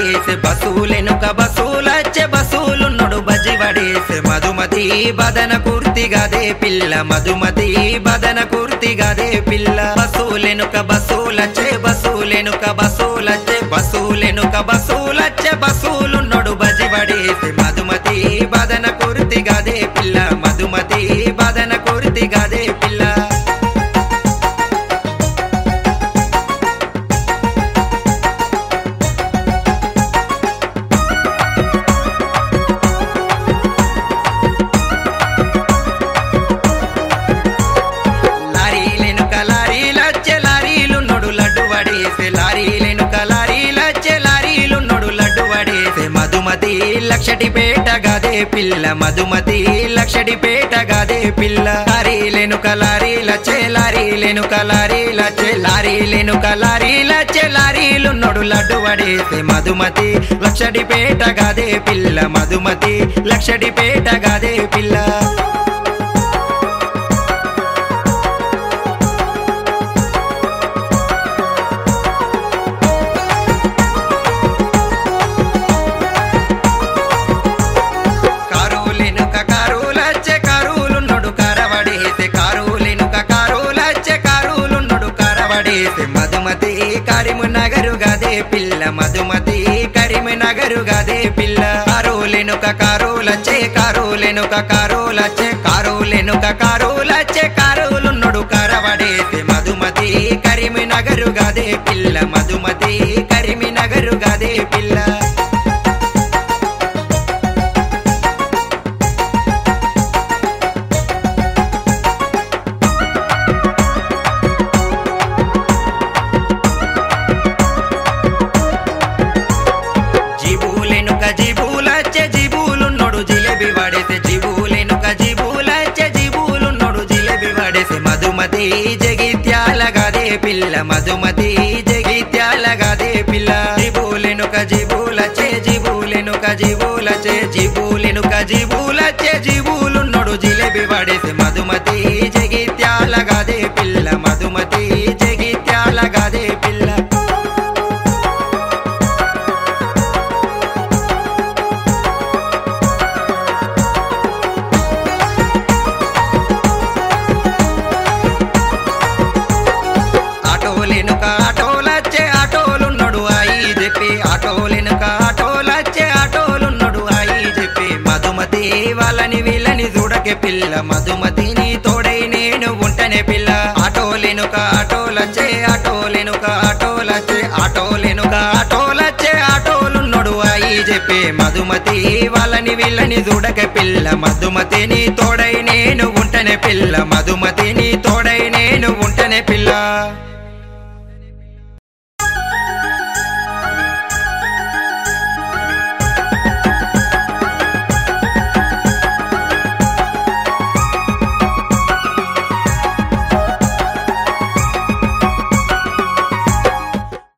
పడేసి బసూలెనుక బసూలచ్చే బసూలున్నడు బజి పడేసి మధుమతి బదన కుర్తిగదే పిల్ల మధుమతి బదన కుర్తిగదే పిల్ల బసూలెనుక బసూలచ్చే బసూలెనుక బసూలచ్చే బసూలెనుక బసూలచ్చే బసూలున్నడు బజి పడేసి మధుమతి బదన కుర్తిగదే పిల్ల మధుమతి బదన కుర్తిగదే పిల్ల లారీలెనుక లారీలచ్చే లారీలున్నడు లడ్డు వడేసే లారీలెనుక లారీలచ్చే లారీలున్నడు లడ్డు వడేసే మధుమతి లక్షటి పేట గదే పిల్ల మధుమతి లక్షటి పేట గదే పిల్ల లారీలెనుక లారీలచ్చే లారీలెనుక లారీలచ్చే లారీలెనుక లారీలచ్చే లారీలున్నడు లడ్డు వడేసే మధుమతి లక్షటి పేట గదే పిల్ల మధుమతి లక్షటి పేట గదే పిల్ల కారులెనుక కారులచ్చే కారులున్నడు కరవడేసే కారులెనుక కారులచ్చే కారులున్నడు కరవడేసే మధుమతి కరీంనగరు గదే పిల్ల మధుమతి కరీంనగరు గదే పిల్ల కారులెనుక కారులచ్చే కారులెనుక కారులచ్చే కారులెనుక కారులచ్చే కారులున్నడు కరవడేసే మధుమతి కరీంనగరు గదే పిల్ల మధుమతి కరీంనగరు గదే పిల్ల జిబూలెనుక జిబూలచ్చే జిబూలున్నడు జిలేబి వాడేసే జిబూలెనుక జిబూలచ్చే జిబూలున్నడు జిలేబి వాడేసే మధుమతి జగిత్యాల గదే పిల్ల మధుమతి జగిత్యాల గదే పిల్ల జిబూలెనుక జిబూలచ్చే జిబూలెనుక జిబూలచ్చే జిబూలెనుక జిబూలచ్చే జిబూలున్నడు జిలేబి వాడేసే మధుమతి జగిత్యాల గదే పిల్ల మధుమతి జగిత్యాల గదే పిల్ల ఆటోలెనుక ఆటోలచ్చే ఆటోలున్నడు అయి చెప్పి ఆటోలెనుక ఆటోలచ్చే ఆటోలున్నడు అయి చెప్పి మధుమతి వాళ్ళని వీళ్ళని చూడకే పిల్ల మధుమతిని తోడై నేను ఉంటనే పిల్ల ఆటోలెనుక ఆటోలచ్చే ఆటోలెనుక ఆటోలచ్చే ఆటోలెనుక ఆటోలచ్చే ఆటోలున్నడు అయి చెప్పి మధుమతి వాళ్ళని వీళ్ళని చూడకే పిల్ల మధుమతిని తోడై నేను ఉంటనే పిల్ల మధుమతిని తోడై నేను ఉంటనే పిల్ల